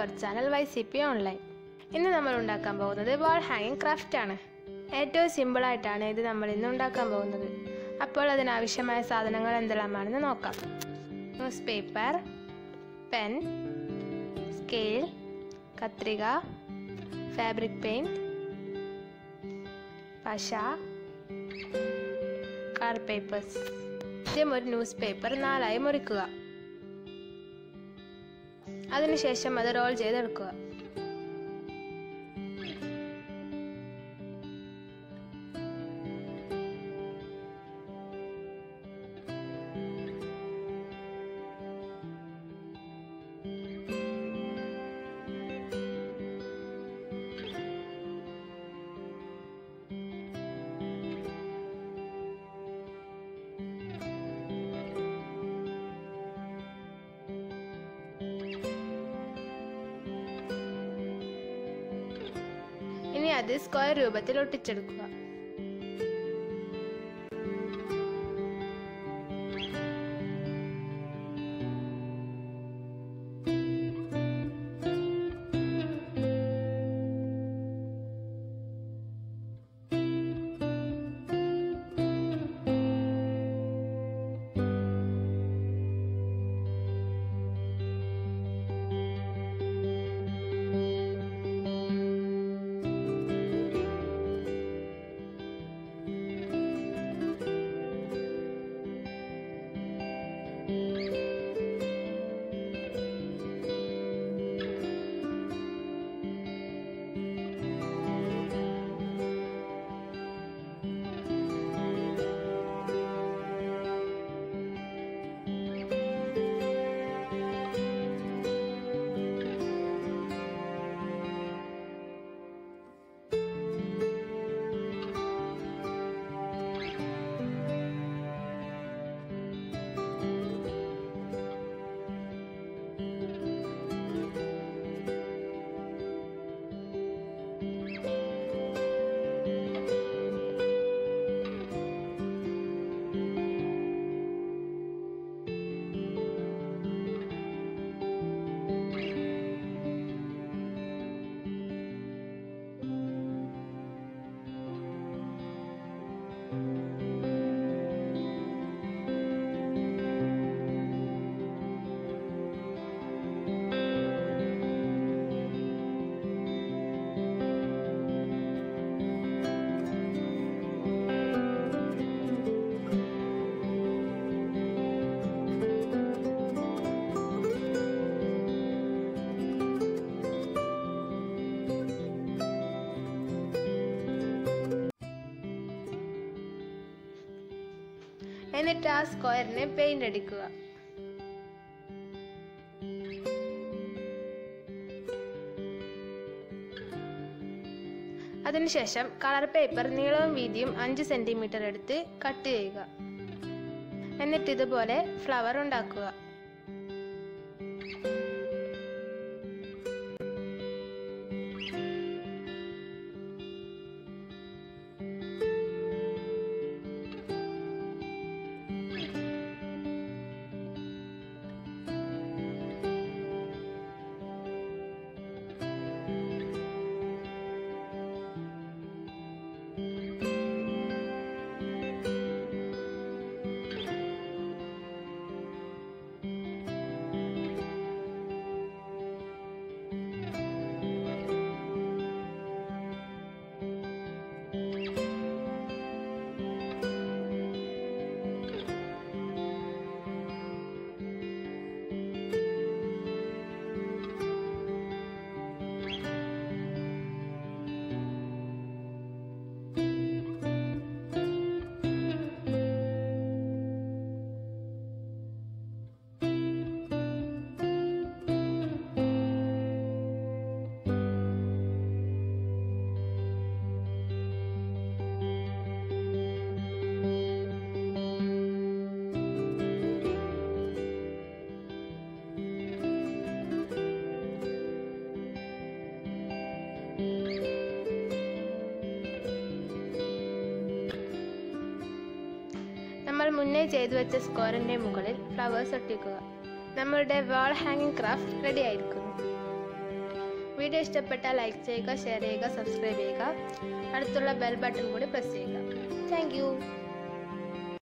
അവർ channel Y C P online ഇന്ന് നമ്മൾ ഉണ്ടാക്കാൻ പോകുന്നത് വാൾ ഹാങ്ങിങ് ക്രാഫ്റ്റ് ആണ് ഏറ്റവും സിമ്പിളായിട്ടാണ് ഇത് നമ്മൾ ഇന്ന് ഉണ്ടാക്കാൻ പോകുന്നത് അപ്പോൾ അതിനാവശ്യമായ സാധനങ്ങൾ എന്തെല്ലാമാണെന്ന് നോക്കാം ന്യൂസ് പേപ്പർ പെൻ സ്കെയിൽ കത്രിക ഫാബ്രിക് പെയിൻറ് പശ കളർ പേപ്പേഴ്സ് ആദ്യം ഒരു ന്യൂസ് പേപ്പർ നാലായി മുറിക്കുക അതിനുശേഷം അത് റോൾ ചെയ്തെടുക്കുക ഇനി അത് സ്ക്വയർ രൂപത്തിൽ ഒട്ടിച്ചെടുക്കുക എന്നിട്ട് ആ സ്ക്വയറിന് പെയിന്റ് അടിക്കുക അതിനുശേഷം കളർ പേപ്പർ നീളവും വീതിയും അഞ്ച് സെന്റിമീറ്റർ എടുത്ത് കട്ട് ചെയ്യുക എന്നിട്ട് ഇതുപോലെ ഫ്ലവർ ഉണ്ടാക്കുക നമ്മൾ മുന്നേ ചെയ്തു വെച്ച സ്ക്വയറിന്റെ മുകളിൽ ഫ്ലവേഴ്സ് ഒട്ടിക്കുക നമ്മളുടെ വാൾ ഹാങ്ങിങ് ക്രാഫ്റ്റ് റെഡി ആയിരിക്കുന്നു വീഡിയോ ഇഷ്ടപ്പെട്ടാൽ ലൈക്ക് ചെയ്യുക ഷെയർ ചെയ്യുക സബ്സ്ക്രൈബ് ചെയ്യുക അടുത്തുള്ള ബെൽ ബട്ടൺ കൂടി പ്രസ് ചെയ്യുക താങ്ക്